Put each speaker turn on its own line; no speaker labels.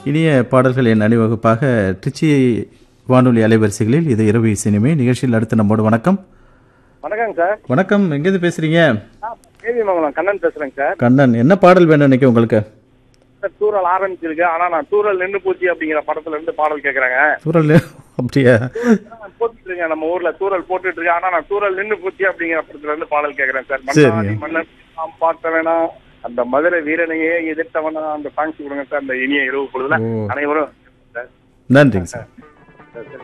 இனிய பாடல்கள் என் அணிவகுப்பாக திருச்சி வானொலி அலைவரிசைகளில் இது இரவு சினிமை நிகழ்ச்சியில் அடுத்து நம்மோடு வணக்கம்
வணக்கங்க சார்
வணக்கம் எங்கேருந்து பேசுறீங்க
கேவி மங்கலம் கண்ணன் பேசுறேங்க சார்
கண்ணன் என்ன பாடல் வேணும் இன்னைக்கு உங்களுக்கு
சார் தூரல் ஆரம்பிச்சிருக்கு ஆனா நான் தூரல் நின்று போச்சு அப்படிங்கிற படத்துல இருந்து பாடல் கேக்குறேங்க
சூழல் அப்படியா
போட்டுட்டு இருக்கேன் நம்ம ஊர்ல தூரல் போட்டுட்டு இருக்கேன் ஆனா நான் தூரல் நின்று போச்சு அப்படிங்கிற படத்துல இருந்து பாடல் கேக்குறேன் சார்
சரிங்க.
மன்னாடி மன்னன் நாம் பார்த்தவனா அந்த மதுரை வீரனையே எதிர்த்தவனா அந்த சாங்ஸ் கொடுங்க சார் அந்த இனிய இரவு பொழுதுல
ஓ.
அனைவரும் சார்
நன்றிங்க சார்
சார்